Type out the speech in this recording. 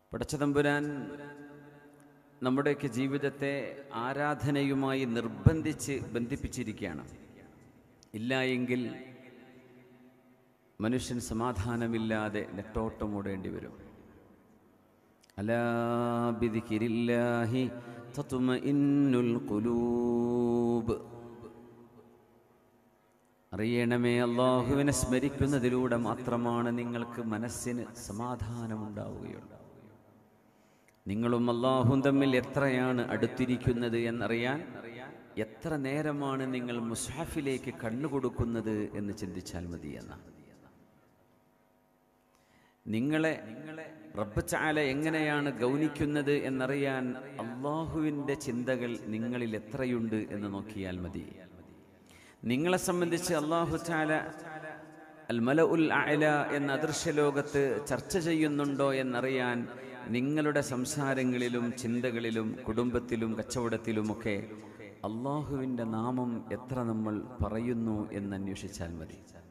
പടച്ചതമ്പുരാൻ നമ്മുടെയൊക്കെ ജീവിതത്തെ ആരാധനയുമായി നിർബന്ധിച്ച് ബന്ധിപ്പിച്ചിരിക്കുകയാണ് ഇല്ല എങ്കിൽ മനുഷ്യൻ സമാധാനമില്ലാതെ നെട്ടോട്ടമോടേണ്ടി വരും അലാ ബിദിക്രില്ലാഹി തത്മഇന്നുൽ ഖുലൂബ് അറിയണമേ അള്ളാഹുവിനെ സ്മരിക്കുന്നതിലൂടെ മാത്രമാണ് നിങ്ങൾക്ക് മനസ്സിന് സമാധാനമുണ്ടാവുകയുള്ളൂ നിങ്ങളും അള്ളാഹും തമ്മിൽ എത്രയാണ് അടുത്തിരിക്കുന്നത് എന്നറിയാൻ എത്ര നേരമാണ് നിങ്ങൾ മുസ്ഹാഫിലേക്ക് കണ്ണുകൊടുക്കുന്നത് എന്ന് ചിന്തിച്ചാൽ മതി എന്നാണ് നിങ്ങളെ റബ്ബച്ചാല എങ്ങനെയാണ് ഗൗനിക്കുന്നത് എന്നറിയാൻ അള്ളാഹുവിൻ്റെ ചിന്തകൾ നിങ്ങളിൽ എത്രയുണ്ട് എന്ന് നോക്കിയാൽ മതി നിങ്ങളെ സംബന്ധിച്ച് അള്ളാഹു ചാല അൽ മല ഉൽ അല എന്ന അദൃശ്യലോകത്ത് ചർച്ച ചെയ്യുന്നുണ്ടോ എന്നറിയാൻ നിങ്ങളുടെ സംസാരങ്ങളിലും ചിന്തകളിലും കുടുംബത്തിലും കച്ചവടത്തിലുമൊക്കെ അള്ളാഹുവിൻ്റെ നാമം എത്ര നമ്മൾ പറയുന്നു എന്ന് അന്വേഷിച്ചാൽ മതി